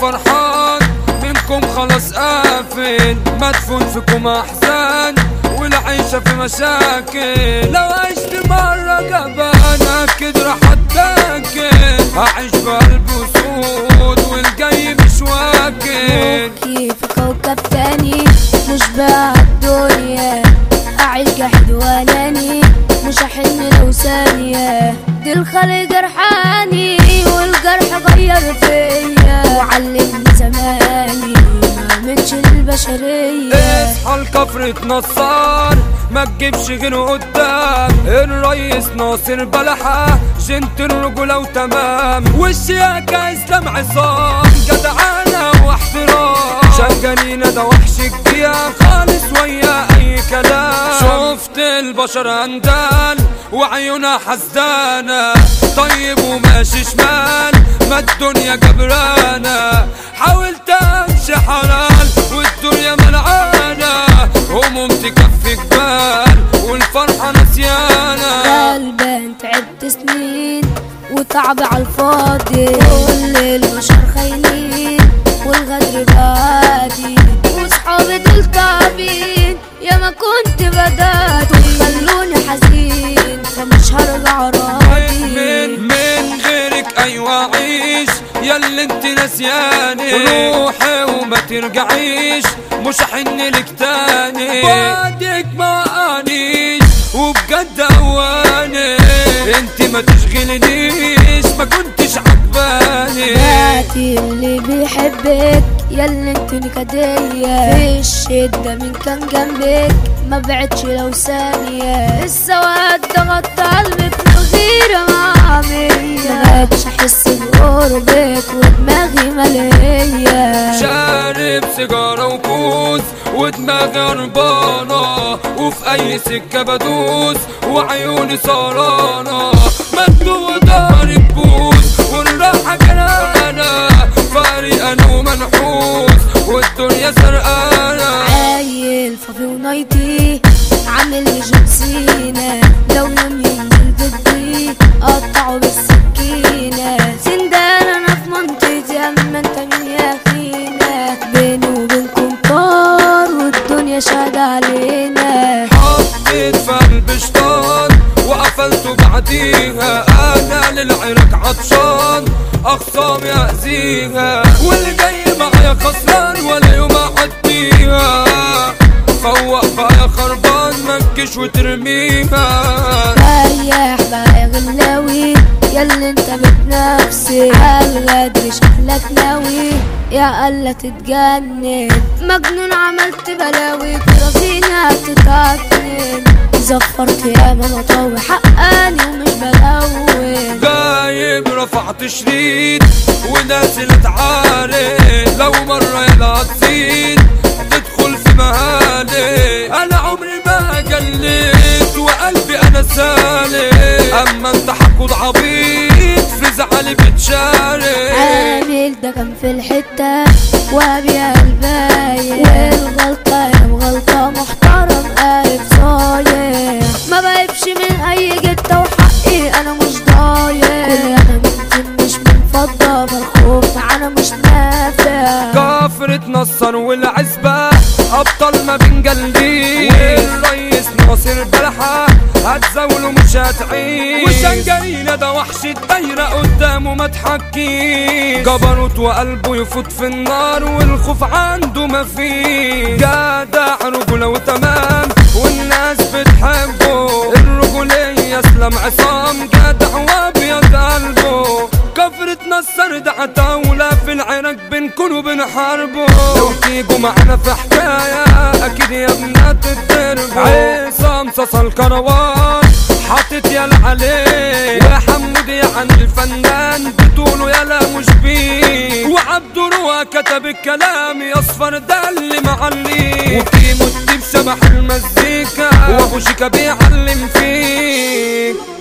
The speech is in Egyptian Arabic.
فرحان منكم خلاص قافل مدفون فيكم احزان والعيشة في مشاكل لو عشت مرة جبان اكيد راح اتاكل هعيش بقلب وسود والجاي مش واكل مخي في كوكب تاني مش بقى الدنيا أعيش جحد وأناني مش هحن لو ثانية دي الخلق جرحاني والجرح غير فيا وعلمني زماني ما منش البشرية اصحى الكفر نصار ما تجيبش غيره قدام الريس ناصر بلحة جنت الرجولة وتمام والشياكة اسلام عصام جدعانة واحترام شجانينا ده وحش الجيا خالص ويا اي كلام شفت البشر اندال وعيونها حسدانة طيب وماشي شمال ما الدنيا جبرانة حاولت امشي حلال والدنيا ملعانة هموم تكفي جبال والفرحة نسيانة غلبان تعبت سنين وتعب على الفاضي كل البشر خاينين والغدر بادي وصحابي دول تعبين يا ما كنت بدات وخلوني حزين فمش هرجع راضي من من غيرك ايوه عيش ياللي انت نسياني روحي وما ترجعيش مش حن لك تاني بعدك ما وقعنيش وبجد هواني انت ما تشغلنيش ما كنتش عجباني باتي اللي بيحبك ياللي انت نكدية في الشدة من كان جنبك ما بعدش لو ثانية السواد ضغط قلبك من غير ما اعمل ما بقتش احس بقربك ودماغي ملية شارب سيجارة وكوز ودماغي هربانة وفي أي سكة بدوس وعيوني سهرانة مجنون ضهري بوس والراحة جرانة فارق أنا ومنحوس والدنيا سرقانة عايل فافي ونايتي عامل لي جنسينة لو يوم ينزل ضدي قطعه بالسكينة سندان انا في منطقتي اما انت مين يا اخينا بيني وبينكم طار والدنيا شاد علينا حطيت في قلب شطان وقفلته بعديها انا للعرق عطشان اخصام يأذيها واللي جاي معايا خسران ولا يوم اعديها فوق بقى يا خربان مكش وترميها ريح بقى يا غلاوي ياللي انت بتنافسي عالغدر شكلك ناوي يا قلة تتجنن مجنون عملت بلاوي كراسينا تتعكنن زفرت يا ماما طاوي حقاني ومش بلون جايب رفعت شريط ونازل تعالي لو مرة يلا تزيد تدخل في مهالي انا عمري ما جليت وقلبي انا سالي اما انت حقود عبيط في زعلي بتشارك عامل ده كان في الحتة وابيع البايع والغلطة يا غلطة محترم قالب صايع ما بقيبش من اي جتة وحقي انا مش ضايع كل انا ممكن مش من فضة فالخوف معانا مش نافع كافر اتنصر والعزبة أبطال ما بنجلدين والريس ناصر بلحة هتزاوله مش هتعيش وشنجرينا ده وحش الدايرة قدامه ما تحكيش جبروت وقلبه يفوت في النار والخوف عنده ما فيه جدع رجولة وتمام والناس بتحبه الرجولية اسلام عصام جدع وابيض قلبه كفرة نصر ده عتاولة في العراق بنكون وبنحاربه لو تيجوا معنا في حكاية أكيد يا بنات الدرب عصام صاصا الكروان حاطط يلا عليه وحمود يعني الفنان بطوله يلا مش بيه وعبد روى كتب الكلام يصفر ده اللي معليه وكيمو الديب شبح المزيكا وابو شيكا بيعلم فيه